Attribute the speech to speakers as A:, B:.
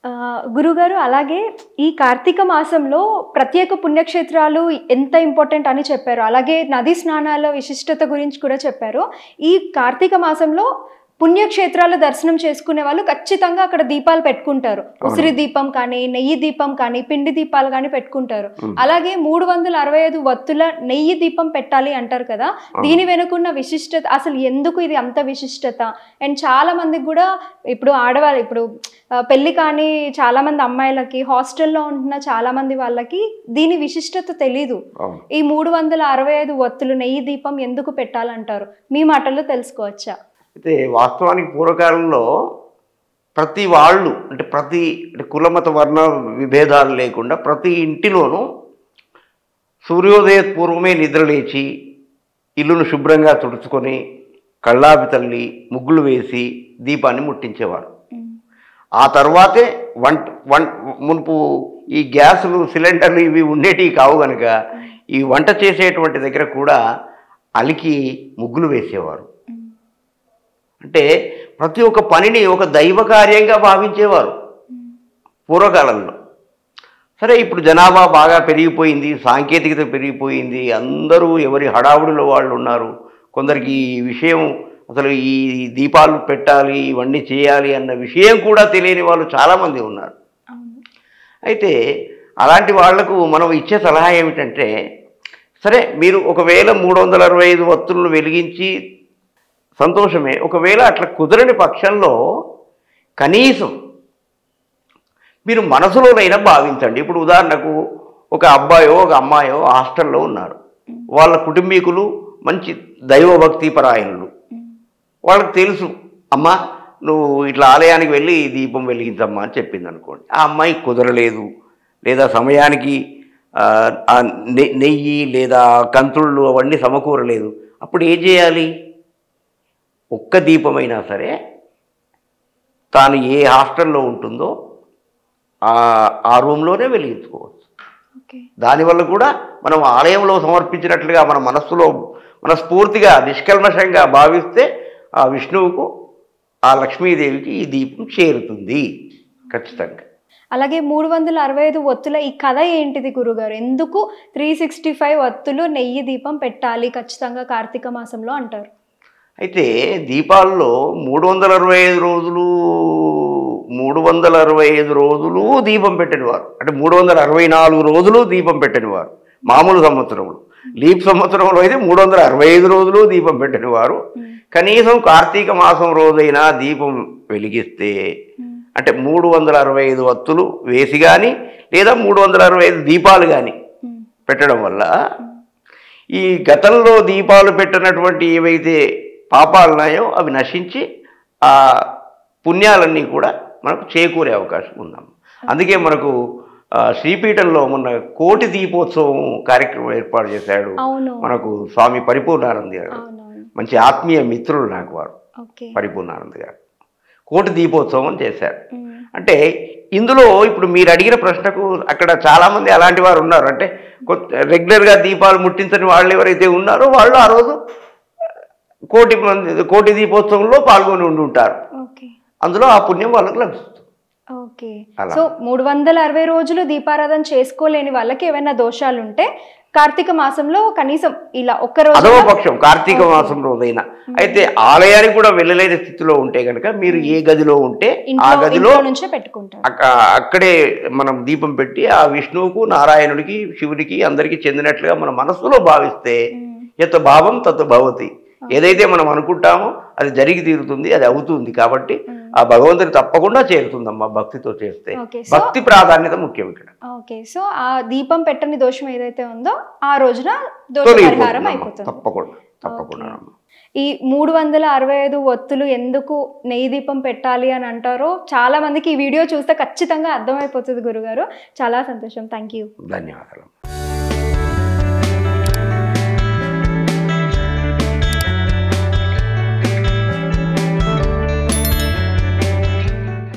A: ఆ, గురుగారు అలాగే ఈ కార్తీక మాసంలో ప్రత్యేక పుణ్యక్షేత్రాలు ఎంత ఇంపార్టెంట్ అని చెప్పారు అలాగే నది స్నానాల విశిష్టత గురించి కూడా చెప్పారు ఈ కార్తీక మాసంలో పుణ్యక్షేత్రాల దర్శనం చేసుకునే వాళ్ళు ఖచ్చితంగా అక్కడ దీపాలు పెట్టుకుంటారు ఉసిరి దీపం కానీ నెయ్యి దీపం కానీ పిండి దీపాలు కానీ పెట్టుకుంటారు
B: Hmm.
A: అలాగే మూడు వందల అరవై ఐదు వత్తుల నెయ్యి దీపం పెట్టాలి అంటారు కదా దీని వెనుకున్న విశిష్టత అసలు ఎందుకు ఇది అంత విశిష్టత అండ్ చాలా మందికి కూడా ఇప్పుడు ఆడవాళ్ళు ఇప్పుడు ఆ, పెళ్లి కానీ చాలా మంది అమ్మాయిలకి హాస్టల్లో ఉంటున్న చాలా మంది వాళ్ళకి దీని విశిష్టత తెలీదు
B: అవును
A: ఈ మూడు వందల అరవై ఐదు వత్తులు నెయ్యి దీపం ఎందుకు పెట్టాలంటారు మీ మాటల్లో తెలుసుకోవచ్చా
B: అయితే వాస్తవానికి పూర్వకాలంలో ప్రతి వాళ్ళు అంటే ప్రతి అంటే కులమత వర్ణ విభేదాలు లేకుండా ప్రతి ఇంటిలోనూ సూర్యోదయ పూర్వమే నిద్రలేచి ఇల్లును శుభ్రంగా తుడుచుకొని కళ్ళాపి తల్లి ముగ్గులు వేసి దీపాన్ని ముట్టించేవారు ఆ తర్వాతే వంట వంట మునుపు ఈ గ్యాసులు సిలిండర్లు ఇవి ఉండేటివి కావు కనుక ఈ వంట చేసేటువంటి దగ్గర కూడా అలికి ముగ్గులు వేసేవారు అంటే ప్రతి ఒక్క పనిని ఒక దైవ కార్యంగా భావించేవారు పూర్వకాలంలో సరే ఇప్పుడు జనాభా బాగా పెరిగిపోయింది సాంకేతికత పెరిగిపోయింది అందరూ ఎవరి హడావుడిలో వాళ్ళు ఉన్నారు కొందరికి ఈ విషయం అసలు ఈ దీపాలు పెట్టాలి ఇవన్నీ చేయాలి అన్న విషయం కూడా తెలియని వాళ్ళు చాలామంది ఉన్నారు అయితే అలాంటి వాళ్లకు మనం ఇచ్చే సలహా ఏమిటంటే సరే మీరు ఒకవేళ మూడు వందల అరవై ఐదు వత్తులను వెలిగించి సంతోషమే ఒకవేళ అట్లా కుదరని పక్షంలో కనీసం మీరు మనసులోనైనా భావించండి ఇప్పుడు ఉదాహరణకు ఒక అబ్బాయో ఒక అమ్మాయో హాస్టల్లో ఉన్నారు వాళ్ళ కుటుంబీకులు మంచి దైవభక్తి పరాయణులు వాళ్ళకి తెలుసు అమ్మ నువ్వు ఇట్లా ఆలయానికి వెళ్ళి ఈ దీపం వెలిగించమ్మా అని చెప్పింది అనుకోండి ఆ అమ్మాయి కుదరలేదు లేదా సమయానికి ఆ, ఆ నె- నెయ్యి లేదా కంతుళ్ళు అవన్నీ సమకూరలేదు అప్పుడు ఏం చేయాలి ఒక్క దీపమైనా సరే తాను ఏ హాస్టల్లో ఉంటుందో ఆ ఆ రూమ్లోనే వెలిగించుకోవచ్చు
A: ఓకే
B: దానివల్ల కూడా మనం ఆలయంలో సమర్పించినట్లుగా మన మనస్సులో మనస్ఫూర్తిగా నిష్కల్మషంగా భావిస్తే ఆ విష్ణువుకు ఆ లక్ష్మీదేవికి ఈ దీపం చేరుతుంది ఖచ్చితంగా
A: అలాగే మూడు వందల అరవై ఐదు ఒత్తుల ఈ కథ ఏంటిది గురుగారు ఎందుకు త్రీ సిక్స్టీ ఫైవ్ ఒత్తులు నెయ్యి దీపం పెట్టాలి ఖచ్చితంగా కార్తీక మాసంలో అంటారు
B: అయితే దీపాల్లో మూడు వందల అరవై ఐదు రోజులు మూడు వందల అరవై ఐదు రోజులు దీపం పెట్టినవారు అంటే మూడు వందల అరవై నాలుగు రోజులు దీపం పెట్టినవారు మామూలు సంవత్సరంలో లీప్ సంవత్సరంలో అయితే మూడు వందల అరవై ఐదు రోజులు దీపం పెట్టినవారు కనీసం కార్తీక మాసం రోజైనా దీపం వెలిగిస్తే అంటే మూడు వందల అరవై ఐదు వత్తులు వేసి కానీ లేదా మూడు వందల అరవై ఐదు దీపాలు కానీ పెట్టడం వల్ల ఈ గతంలో దీపాలు పెట్టినటువంటి ఏవైతే పాపాలు ఉన్నాయో అవి నశించి ఆ పుణ్యాలన్నీ కూడా మనకు చేకూరే అవకాశం ఉందమ్మ అందుకే మనకు ఆ, శ్రీపీఠంలో మొన్న కోటి దీపోత్సవం కార్యక్రమం ఏర్పాటు చేశాడు
A: అవును
B: మనకు స్వామి పరిపూర్ణానంద గారు
A: అవునవును
B: మంచి ఆత్మీయ మిత్రులు నాకు వారు
A: ఓకే
B: పరిపూర్ణానంద గారు కోటి దీపోత్సవం చేశారు
A: ఉమ్.
B: అంటే ఇందులో ఇప్పుడు మీరు అడిగిన ప్రశ్నకు అక్కడ చాలామంది అలాంటి వారు ఉన్నారు అంటే కొత్త రెగ్యులర్గా దీపాలు ముట్టించని వాళ్ళు ఎవరైతే ఉన్నారో వాళ్ళు ఆ రోజు కోటి మంది కోటి దీపోత్సవంలో పాల్గొని ఉండి ఉంటారు
A: ఓకే
B: అందులో ఆ పుణ్యం వాళ్ళకు లభిస్తుంది
A: ఓకే
B: అలా.
A: సో మూడు వందల అరవై రోజులు దీపారాధన చేసుకోలేని వాళ్ళకి ఏమైనా దోషాలు ఉంటే కార్తీక మాసంలో కనీసం ఇలా ఒక్క రోజు
B: అదవ పక్షం కార్తీక మాసం రోజైనా అయితే ఆలయానికి కూడా వెళ్ళలేని స్థితిలో ఉంటే కనుక మీరు ఏ గదిలో ఉంటే ఆ
A: ఇంట్లో
B: గదిలో
A: ఇంట్లో నుంచే పెట్టుకుంటారు
B: అక్క- అక్కడే మనం దీపం పెట్టి ఆ విష్ణువుకు నారాయణుడికి శివుడికి అందరికీ చెందినట్లుగా మన మనస్సులో భావిస్తే
A: ఉమ్.
B: యత్ భావం తత్ భవతి ఏదైతే మనం అనుకుంటామో అది జరిగి తీరుతుంది అది అవుతుంది కాబట్టి ఆ భగవంతుని తప్పకుండా చేరుతుందమ్మా భక్తితో చేస్తే
A: ఓకే సో
B: భక్తి ప్రాధాన్యత ముఖ్యం ఇక్కడ
A: ఓకే సో ఆ దీపం పెట్టని దోషం ఏదైతే ఉందో ఆ రోజున దోష పరిహారం
B: తొలగిపోతుందమ్మా.
A: అయిపోతుంది
B: తప్పకుండా తప్పకుండా అమ్మా.
A: ఈ మూడు వందల అరవై ఐదు ఒత్తులు ఎందుకు నెయ్యి దీపం పెట్టాలి అని అంటారో చాలా మందికి ఈ వీడియో చూస్తే ఖచ్చితంగా అర్థమైపోతుంది గురుగారు చాలా సంతోషం థ్యాంక్ యూ
B: ధన్యవాదాలు